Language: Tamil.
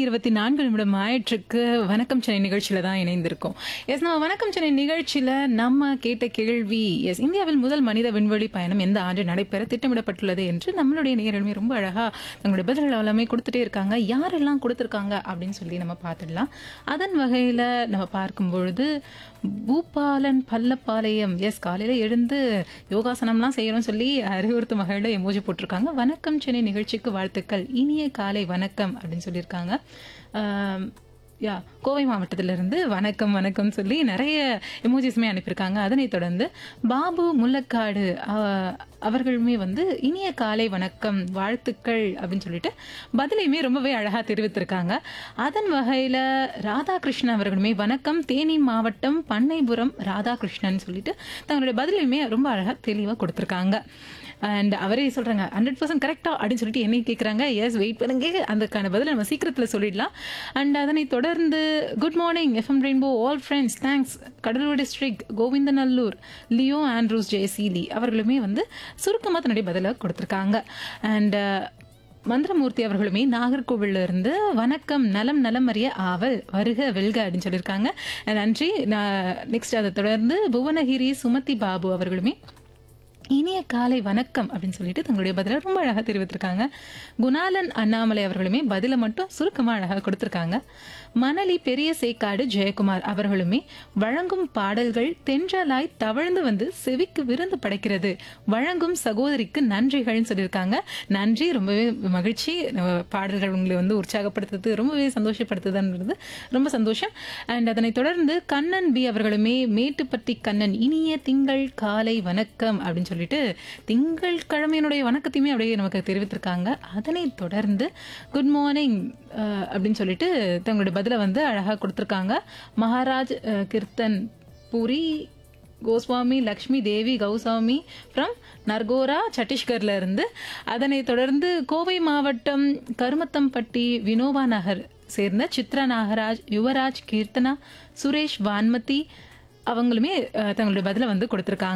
இருபத்தி நான்கு நிமிடம் ஆயிற்றுக்கு வணக்கம் சென்னை நிகழ்ச்சியில தான் இணைந்திருக்கோம் எஸ் நம்ம வணக்கம் சென்னை நிகழ்ச்சியில நம்ம கேட்ட கேள்வி எஸ் இந்தியாவில் முதல் மனித விண்வெளி பயணம் எந்த ஆண்டு நடைபெற திட்டமிடப்பட்டுள்ளது என்று நம்மளுடைய நேரலுமே ரொம்ப அழகா தங்களுடைய பதில்கள் எல்லாமே கொடுத்துட்டே இருக்காங்க யாரெல்லாம் கொடுத்துருக்காங்க அப்படின்னு சொல்லி நம்ம பார்த்துடலாம் அதன் வகையில நம்ம பார்க்கும் பொழுது பூபாலன் பல்லப்பாளையம் எஸ் காலையில எழுந்து யோகாசனம்லாம் செய்யணும்னு சொல்லி அறிவுறுத்தும் வகையில எமோஜி போட்டிருக்காங்க வணக்கம் சென்னை நிகழ்ச்சிக்கு வாழ்த்துக்கள் இனிய காலை வணக்கம் அப்படின்னு சொல்லியிருக்காங்க ஆம், யா கோவை மாவட்டத்திலிருந்து வணக்கம் வணக்கம் சொல்லி நிறைய எமோஜிஸுமே அனுப்பியிருக்காங்க அதனைத் தொடர்ந்து பாபு முல்லக்காடு அ- அவர்களுமே வந்து இனிய காலை வணக்கம் வாழ்த்துக்கள் அப்படின்னு சொல்லிட்டு பதிலையுமே ரொம்பவே அழகா தெரிவித்திருக்காங்க அதன் வகையில ராதாகிருஷ்ணன் அவர்களுமே வணக்கம் தேனி மாவட்டம் பண்ணைபுரம் ராதாகிருஷ்ணன் சொல்லிட்டு தங்களுடைய பதிலையுமே ரொம்ப அழகா தெளிவா கொடுத்திருக்காங்க அண்ட் அவரே சொல்றாங்க ஹண்ட்ரட் பர்சன்ட் கரெக்டா அப்படின்னு சொல்லிட்டு என்னை கேட்குறாங்க எஸ் வெயிட் பண்ணுங்க அதுக்கான பதில் நம்ம சீக்கிரத்தில் சொல்லிடலாம் அண்ட் அதனை தொடர்ந்து good morning FM Rainbow all friends thanks Cuddalore district Govindanallur Leo Andrews Jayaseeli அவர்களுமே வந்து சுருக்கமாக தன்னுடைய பதிலை கொடுத்துருக்காங்க அண்ட் மந்திரமூர்த்தி அவர்களுமே நாகர்கோவில்ல இருந்து வணக்கம் நலம் நலம் அறிய ஆவல் வருக வெல்க அப்படின்னு சொல்லியிருக்காங்க நன்றி நெக்ஸ்ட் அதை தொடர்ந்து புவனகிரி சுமதி பாபு அவர்களுமே இனிய காலை வணக்கம் அப்படின்னு சொல்லிட்டு தங்களுடைய பதிலை ரொம்ப அழகா தெரிவித்திருக்காங்க குணாலன் அண்ணாமலை அவர்களுமே பதிலை மட்டும் சுருக்கமா அழகா கொடுத்திருக்காங்க மணலி பெரிய சேக்காடு ஜெயக்குமார் அவர்களுமே வழங்கும் பாடல்கள் தென்றலாய் தவழ்ந்து வந்து செவிக்கு விருந்து படைக்கிறது வழங்கும் சகோதரிக்கு நன்றிகள்னு சொல்லியிருக்காங்க நன்றி ரொம்பவே மகிழ்ச்சி நம்ம பாடல்கள் உங்களை வந்து உற்சாகப்படுத்துறது ரொம்பவே சந்தோஷப்படுத்துதுன்றது ரொம்ப சந்தோஷம் அண்ட் அதனை தொடர்ந்து கண்ணன் பி அவர்களுமே மேட்டுப்பட்டி கண்ணன் இனிய திங்கள் காலை வணக்கம் அப்படின்னு சொல்லிட்டு திங்கள் கிழமையினுடைய வணக்கத்தையுமே அப்படியே நமக்கு தெரிவித்திருக்காங்க அதனை தொடர்ந்து குட் மார்னிங் அப்படின்னு சொல்லிட்டு தங்களுடைய பதிலை வந்து அழகா கொடுத்திருக்காங்க மகாராஜ் அஹ், கீர்த்தன் பூரி கோஸ்வாமி லக்ஷ்மி தேவி கௌசாமி ஃப்ரம் நர்கோரா சத்தீஸ்கர்ல இருந்து அதனை தொடர்ந்து கோவை மாவட்டம் கருமத்தம்பட்டி வினோபா நகர் சேர்ந்த சித்ரா நாகராஜ் யுவராஜ் கீர்த்தனா சுரேஷ் வான்மதி அவங்களுமே அஹ், தங்களுடைய பதிலை வந்து கொடுத்திருக்காங்க